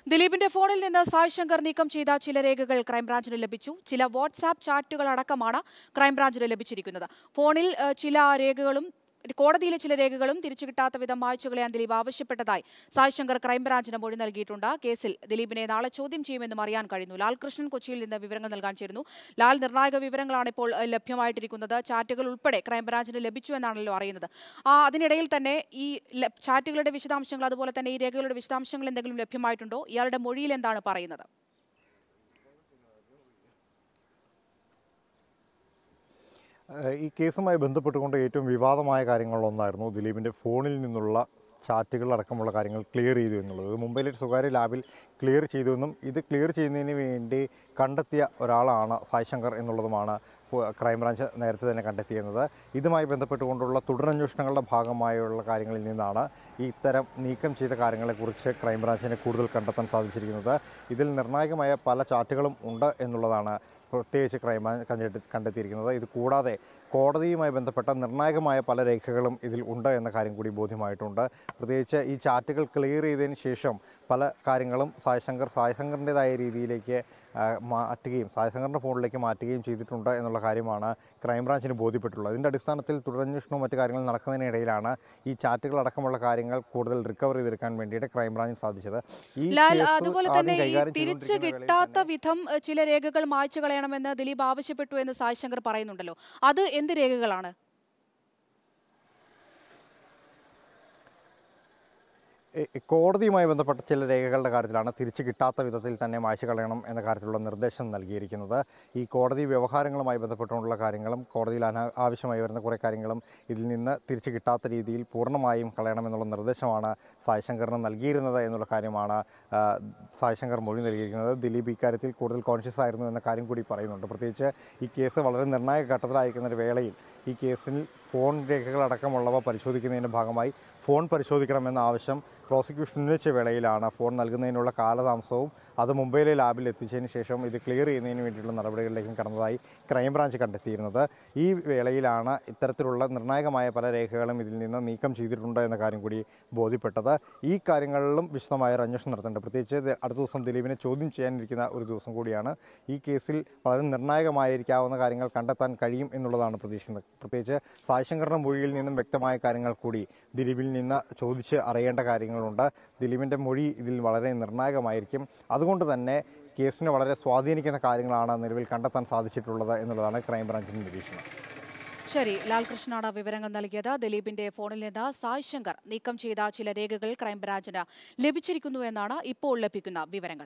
ദിലീപിന്റെ ഫോണിൽ നിന്ന് സായ് ശങ്കർ നീക്കം ചെയ്ത ചില രേഖകൾ ക്രൈംബ്രാഞ്ചിന് ലഭിച്ചു ചില വാട്സാപ്പ് ചാറ്റുകൾ അടക്കമാണ് ക്രൈംബ്രാഞ്ചിന് ലഭിച്ചിരിക്കുന്നത് ഫോണിൽ ഏഹ്, ചില രേഖകളും കോടതിയിലെ ചില രേഖകളും തിരിച്ചു കിട്ടാത്ത വിധം മായ്ച്ചു കളയാൻ ദിലീപ് ആവശ്യപ്പെട്ടതായി സായ് ശങ്കർ ക്രൈംബ്രാഞ്ചിന് മൊഴി നൽകിയിട്ടുണ്ട് കേസിൽ ദിലീപിനെ നാളെ ചോദ്യം ചെയ്യുമെന്നും അറിയാൻ കഴിയുന്നു ലാൽകൃഷ്ണൻ കൊച്ചിയിൽ നിന്ന് വിവരങ്ങൾ നൽകാൻ ചേരുന്നു ലാൽ നിർണായക വിവരങ്ങളാണ് ഇപ്പോൾ ഏഹ്, ലഭ്യമായിട്ടിരിക്കുന്നത് ചാറ്റുകൾ ഉൾപ്പെടെ ക്രൈംബ്രാഞ്ചിന് ലഭിച്ചു എന്നാണല്ലോ അറിയുന്നത് ആ അതിനിടയിൽ തന്നെ ഈ ല- ചാറ്റുകളുടെ വിശദാംശങ്ങൾ അതുപോലെ തന്നെ ഈ രേഖകളുടെ വിശദാംശങ്ങൾ എന്തെങ്കിലും ലഭ്യമായിട്ടുണ്ടോ ഇയാളുടെ മൊഴിയിൽ എന്താണ് പറയുന്നത് ഏഹ് ഈ കേസുമായി ബന്ധപ്പെട്ടുകൊണ്ട് ഏറ്റവും വിവാദമായ കാര്യങ്ങളിലൊന്നായിരുന്നു ദിലീപിൻ്റെ ഫോണിൽ നിന്നുള്ള ചാറ്റുകൾ അടക്കമുള്ള കാര്യങ്ങൾ ക്ലിയർ ചെയ്തു എന്നുള്ളത് ഇത് മുംബൈയിലെ ഒരു സ്വകാര്യ ലാബിൽ ക്ലിയർ ചെയ്തുവെന്നും ഇത് ക്ലിയർ ചെയ്യുന്നതിന് വേണ്ടി കണ്ടെത്തിയ ഒരാളാണ് സായ് ശങ്കർ എന്നുള്ളതുമാണ് പോ- ക്രൈംബ്രാഞ്ച് നേരത്തെ തന്നെ കണ്ടെത്തിയിരുന്നത് ഇതുമായി ബന്ധപ്പെട്ടുകൊണ്ടുള്ള തുടരന്വേഷണങ്ങളുടെ ഭാഗമായുള്ള കാര്യങ്ങളിൽ നിന്നാണ് ഈ ഇത്തരം നീക്കം ചെയ്ത കാര്യങ്ങളെക്കുറിച്ച് ക്രൈംബ്രാഞ്ചിന് കൂടുതൽ കണ്ടെത്താൻ സാധിച്ചിരിക്കുന്നത് ഇതിൽ നിർണായകമായ പല ചാറ്റുകളും ഉണ്ട് എന്നുള്ളതാണ് പ്രത്യേകിച്ച് ക്രൈംബ്രാഞ്ച് കണ്ടെത്തി കണ്ടെത്തിയിരിക്കുന്നത് ഇത് കൂടാതെ കോടതിയുമായി ബന്ധപ്പെട്ട നിർണായകമായ പല രേഖകളും ഇതിൽ ഉണ്ട് എന്ന കാര്യം കൂടി ബോധ്യമായിട്ടുണ്ട് പ്രത്യേകിച്ച് ഈ ചാറ്റുകൾ ക്ലിയർ ചെയ്തതിന് ശേഷം പല കാര്യങ്ങളും സായശങ്കർ സായശങ്കറിൻ്റെതായ രീതിയിലേക്ക് ആ, മാറ്റുകയും സായശങ്കറിൻ്റെ ഫോണിലേക്ക് മാറ്റുകയും ചെയ്തിട്ടുണ്ട് എന്നുള്ള കാര്യമാണ് ക്രൈംബ്രാഞ്ചിന് ബോധ്യപ്പെട്ടുള്ളത് ഇതിൻ്റെ അടിസ്ഥാനത്തിൽ തുടരന്വേഷണവും മറ്റു കാര്യങ്ങളും നടക്കുന്നതിനിടയിലാണ് ഈ ചാറ്റുകൾ അടക്കമുള്ള കാര്യങ്ങൾ കൂടുതൽ റിക്കവർ ചെയ്തെടുക്കാൻ വേണ്ടിയിട്ട് ക്രൈംബ്രാഞ്ചിന് സാധിച്ചത് ഈ ലാൽ കേസ് അതുപോലെ ആദ്യം തന്നെ ഈ കൈകാര്യം തിരിച്ചു ചെയ്തുകൊണ്ടിരിക്കുന്ന വേളയിൽ കിട്ടാത്ത തന്നെ- വിധം ഏഹ്, ചില രേഖകൾ മായ്ച്ചു കളയണമെന്ന് ദിലീപ് ആവശ്യപ്പെട്ടു എന്ന് സായ് ശങ്കർ പറയുന്നുണ്ടല്ലോ അത് എന്ത് രേഖകളാണ് എ- എ- കോടതിയുമായി ബന്ധപ്പെട്ട ചില രേഖകളുടെ കാര്യത്തിലാണ് തിരിച്ചു കിട്ടാത്ത വിധത്തിൽ തന്നെ മായ്ച്ചു കളയണം എന്ന കാര്യത്തിലുള്ള നിർദ്ദേശം നൽകിയിരിക്കുന്നത് ഈ കോടതി വ്യവഹാരങ്ങളുമായി ബന്ധപ്പെട്ടുകൊണ്ടുള്ള കാര്യങ്ങളും കോടതിയിൽ അനാ ആവശ്യമായി വരുന്ന കുറേ കാര്യങ്ങളും ഇതിൽ നിന്ന് തിരിച്ചു കിട്ടാത്ത രീതിയിൽ പൂർണ്ണമായും കളയണമെന്നുള്ള നിർദ്ദേശമാണ് സായ്ശങ്കറിന് നൽകിയിരുന്നത് എന്നുള്ള കാര്യമാണ് ആ, സായ്ശങ്കർ മൊഴി നൽകിയിരിക്കുന്നത് ദിലീപ് ഇക്കാര്യത്തിൽ കൂടുതൽ കോൺഷ്യസ് ആയിരുന്നു എന്ന കാര്യം കൂടി പറയുന്നുണ്ട് പ്രത്യേകിച്ച് ഈ കേസ് വളരെ നിർണായക ഘട്ടത്തിലായിരിക്കുന്ന ഒരു വേളയിൽ ഈ കേസിൽ ഫോൺ രേഖകളടക്കമുള്ളവ പരിശോധിക്കുന്നതിൻ്റെ ഭാഗമായി ഫോൺ പരിശോധിക്കണമെന്ന ആവശ്യം പ്രോസിക്യൂഷൻ ഉന്നയിച്ച വേളയിലാണ് ഫോൺ നൽകുന്നതിനുള്ള കാലതാമസവും അത് മുംബൈയിലെ ലാബിൽ എത്തിച്ചതിന് ശേഷം ഇത് ക്ലിയർ ചെയ്യുന്നതിന് വേണ്ടിയുള്ള നടപടികളിലേക്കും കടന്നതായി ക്രൈംബ്രാഞ്ച് കണ്ടെത്തിയിരുന്നത് ഈ വേളയിലാണ് ഇത്തരത്തിലുള്ള നിർണായകമായ പല രേഖകളും ഇതിൽ നിന്ന് നീക്കം ചെയ്തിട്ടുണ്ട് എന്ന കാര്യം കൂടി ബോധ്യപ്പെട്ടത് ഈ കാര്യങ്ങളിലും വിശദമായ ഒരു അന്വേഷണം നടത്തേണ്ടത് പ്രത്യേകിച്ച് ഇത് അടുത്ത ദിവസം ദിലീപിനെ ചോദ്യം ചെയ്യാനിരിക്കുന്ന ഒരു ദിവസം കൂടിയാണ് ഈ കേസിൽ വളരെ നിർണായകമായിരിക്കാവുന്ന കാര്യങ്ങൾ കണ്ടെത്താൻ കഴിയും എന്നുള്ളതാണ് പ്രതീക്ഷിക്കുന്നത് പ്രത്യേകിച്ച് സായ്ശങ്കറിന്റെ മൊഴിയിൽ നിന്നും വ്യക്തമായ കാര്യങ്ങൾ കൂടി ദിലീപിൽ നിന്ന് ചോദിച്ച് അറിയേണ്ട കാര്യങ്ങളുണ്ട് ദിലീപിൻ്റെ മൊഴി ഇതിൽ വളരെ നിർണായകമായിരിക്കും അതുകൊണ്ട് തന്നെ കേസിനെ വളരെ സ്വാധീനിക്കുന്ന കാര്യങ്ങളാണ് നിലവിൽ കണ്ടെത്താൻ സാധിച്ചിട്ടുള്ളത് എന്നുള്ളതാണ് ക്രൈംബ്രാഞ്ചിൻ്റെ നിരീക്ഷണം ശരി ലാൽകൃഷ്ണനാണ് വിവരങ്ങൾ നൽകിയത് ദിലീപിന്റെ ഫോണിൽ നിന്ന് സായ് ശങ്കർ നീക്കം ചെയ്ത ചില രേഖകൾ ക്രൈംബ്രാഞ്ചിന് ലഭിച്ചിരിക്കുന്നു എന്നാണ് ഇപ്പോൾ ലഭിക്കുന്ന വിവരങ്ങൾ